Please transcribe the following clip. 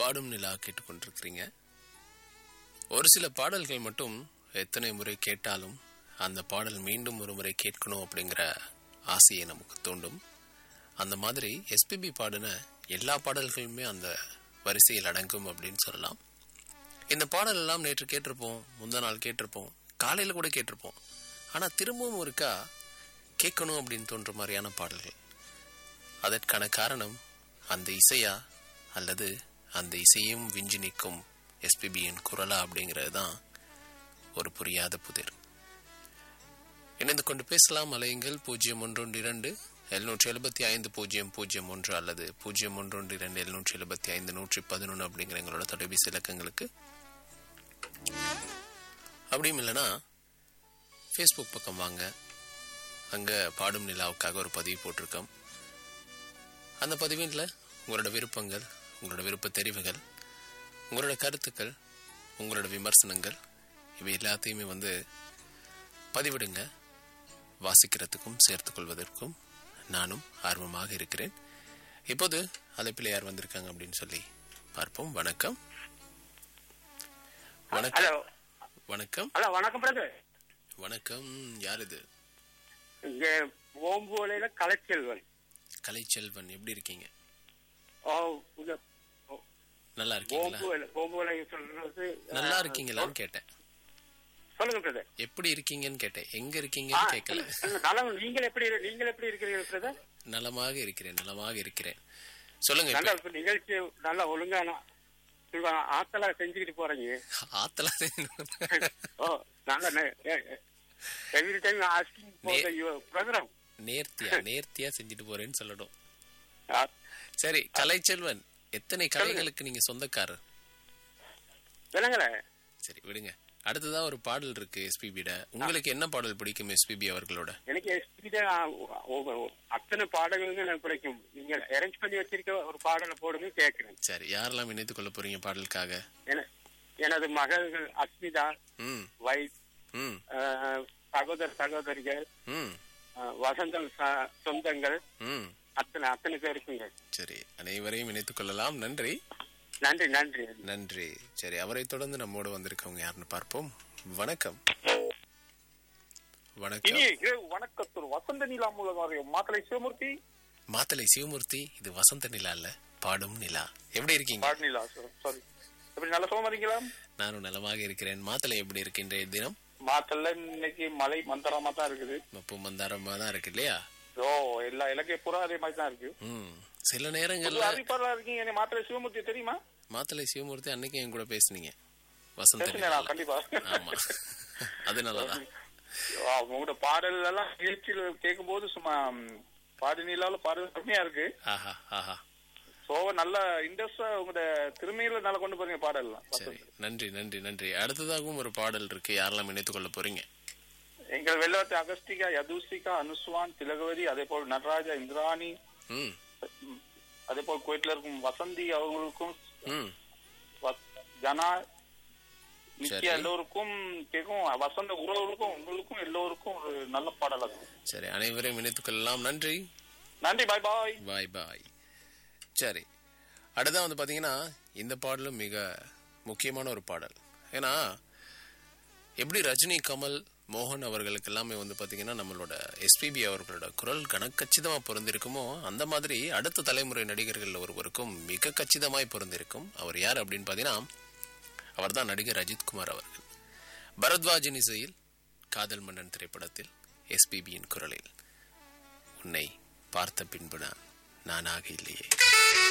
பாடும் நிலா கேட்டுக்கொண்டிருக்கிறீங்க ஒரு சில பாடல்கள் மட்டும் எத்தனை முறை கேட்டாலும் அந்த பாடல் மீண்டும் ஒரு முறை கேட்கணும் அப்படிங்கிற ஆசையை நமக்கு தூண்டும் அந்த மாதிரி எஸ்பிபி பாடின எல்லா பாடல்களுமே அந்த வரிசையில் அடங்கும் அப்படின்னு சொல்லலாம் இந்த பாடல் எல்லாம் நேற்று கேட்டிருப்போம் முந்தா நாள் கேட்டிருப்போம் காலையில் கூட கேட்டிருப்போம் ஆனால் திரும்பவும் ஒருக்கா கேட்கணும் அப்படின்னு தோன்ற மாதிரியான பாடல்கள் அதற்கான காரணம் அந்த இசையா அல்லது அந்த இசையும் விஞ்சி நிற்கும் எஸ்பிபியின் குரலா அப்படிங்கிறது தான் ஒரு புரியாத புதிர் இணைந்து கொண்டு பேசலாம் அலையுங்கள் பூஜ்ஜியம் ஒன்றொன்று இரண்டு எழுநூற்றி எழுபத்தி ஐந்து பூஜ்ஜியம் பூஜ்ஜியம் ஒன்று அல்லது பூஜ்ஜியம் ஒன்றொன்று இரண்டு எழுநூற்றி எழுபத்தி ஐந்து நூற்றி பதினொன்று அப்படிங்கிற எங்களோட தொலைபேசி இலக்கங்களுக்கு அப்படியும் இல்லைன்னா ஃபேஸ்புக் பக்கம் வாங்க அங்கே பாடும் நிலாவுக்காக ஒரு பதிவு போட்டிருக்கோம் அந்த பதிவின்ல உங்களோட விருப்பங்கள் உங்களோட விருப்ப தெரிவுகள் உங்களோட கருத்துக்கள் உங்களோட விமர்சனங்கள் இவை எல்லாத்தையுமே வந்து பதிவிடுங்க வாசிக்கிறதுக்கும் சேர்த்துக்கொள்வதற்கும் நானும் ஆர்வமாக இருக்கிறேன் இப்போது அழைப்பில் யார் வந்திருக்காங்க அப்படின்னு சொல்லி பார்ப்போம் வணக்கம் வணக்கம் ஹலோ வணக்கம் ஹலோ வணக்கம் பிரதர் வணக்கம் யார் இது இங்க ஓம்போலையில கலைச்செல்வன் கலைச்செல்வன் எப்படி இருக்கீங்க ஓ இங்க நல்லா இருக்கீங்களா ஓம்போலை ஓம்போலை சொல்றது நல்லா இருக்கீங்களான்னு கேட்டேன் சொல்லுங்க பிரதர் எப்படி இருக்கீங்கன்னு கேட்டேன் எங்க இருக்கீங்கன்னு கேட்கல நலம் நீங்கள் எப்படி நீங்கள் எப்படி இருக்கிறீர்கள் பிரதர் நலமாக இருக்கிறேன் நலமாக இருக்கிறேன் சொல்லுங்க நல்ல இப்ப இப்ப நிகழ்ச்சி நல்லா ஒழுங்கான ஆத்தலா செஞ்சுக்கிட்டு போறீங்க ஆத்தல ஓ நல்ல every time asking for the program நேர்த்தியா நேர்த்தியா செஞ்சுட்டு போறேன்னு சொல்லணும் சரி கலைச்செல்வன் எத்தனை கலைகளுக்கு நீங்க சொந்தக்காரர் விளங்கல சரி விடுங்க அடுத்ததா ஒரு பாடல் இருக்கு எஸ்பிபிட உங்களுக்கு என்ன பாடல் பிடிக்கும் எஸ்பிபி அவர்களோட எனக்கு எஸ்பிட அத்தனை பாடல்கள் எனக்கு பிடிக்கும் நீங்க அரேஞ்ச் பண்ணி வச்சிருக்க ஒரு பாடலை போடுங்க கேட்கிறேன் சரி யாரெல்லாம் இணைத்துக் கொள்ள போறீங்க பாடலுக்காக என- எனது மகள்கள் அஸ்மிதா ம் வைஃப் ம் சகோதர சகோதரிகள் ம் அஹ், வசந்தம் ச- சொந்தங்கள் ம் அத்தனை அத்தனை பேருக்குங்க சரி அனைவரையும் இணைத்துக் கொள்ளலாம் நன்றி நன்றி நன்றி நன்றி சரி அவரை தொடர்ந்து நம்மோடு வந்திருக்கவங்க யாருன்னு பார்ப்போம் வணக்கம் வணக்கம் இனிய இரவு வணக்கத்தூர் வசந்த நிலா மூலமாக மாத்தலை சிவமூர்த்தி மாத்தலை சிவமூர்த்தி இது வசந்த நிலா இல்ல பாடும் நிலா எப்படி இருக்கீங்க பாட் நிலா சாரி எப்படி நல்ல சுகமா இருக்கீங்களா நானும் நலமாக இருக்கிறேன் மாத்தலை எப்படி இருக்கு இன்றைய தினம் மாத்தல்ல இன்னைக்கு மழை மந்தரமா தான் இருக்குது மப்பு மந்தாரமா தான் இருக்கு இல்லையா ஓ எல்லா இலக்கிய பூரா அதே மாதிரி தான் இருக்கு ம் சில புது நேரங்கள்ல அறிவிப்பாளரா இருக்கீங்க என்னை மாத்தலை சிவமூர்த்தி தெரியுமா மாத்தலை சிவமூர்த்தி அன்னைக்கு என் கூட பேசுனீங்க வசந்த பேசுனேன் நிலால. நான் கண்டிப்பா ஆமா அது நல்லதான் ஆ, உங்களோட பாடல் எல்லாம் நிகழ்ச்சியில் கேட்கும் போது சும்மா ம், பாடி நிலால பாடல் கம்மியா இருக்கு ஆஹா ஆஹா சோ நல்ல இன்ட்ரெஸ்டா உங்களோட திறமையில நல்லா கொண்டு போறீங்க பாடல்லாம் சரி நன்றி நன்றி நன்றி அடுத்ததாகவும் ஒரு பாடல் இருக்கு யாரெல்லாம் இணைத்துக் கொள்ள போறீங்க எங்கள் வெள்ளவத்தை அகஸ்திகா யதுசிகா அனுஸ்வான் திலகவதி அதே போல் நடராஜா இந்திராணி ம் ம், அதே போல் குவைட்ல இருக்கும் வசந்தி அவங்களுக்கும் ம் வ- ஜனா நித்யா சரி. எல்லோருக்கும் கேட்கும் வசந்த உறவுகளுக்கும் உங்களுக்கும் எல்லோருக்கும் ஒரு நல்ல பாடல் அது சரி அனைவரையும் இணைத்துக் கொள்ளலாம் நன்றி நன்றி பாய் பாய் பாய் பாய் சரி அடுத்ததான் வந்து பாத்தீங்கன்னா இந்த பாடலும் மிக முக்கியமான ஒரு பாடல் ஏன்னா எப்படி ரஜினி கமல் மோகன் அவர்களுக்கு எல்லாமே வந்து பாத்தீங்கன்னா நம்மளோட எஸ்பிபி அவர்களோட குரல் கனக்கச்சிதமா பொருந்திருக்குமோ அந்த மாதிரி அடுத்த தலைமுறை நடிகர்கள் ஒருவருக்கும் மிக கச்சிதமாய் பொருந்திருக்கும் அவர் யார் அப்படின்னு பாத்தீங்கன்னா அவர்தான் நடிகர் அஜித் குமார் அவர்கள் பரத்வாஜின் இசையில் காதல் மன்னன் திரைப்படத்தில் எஸ்பிபியின் குரலில் உன்னை பார்த்த பின்பு நான் நானாக இல்லையே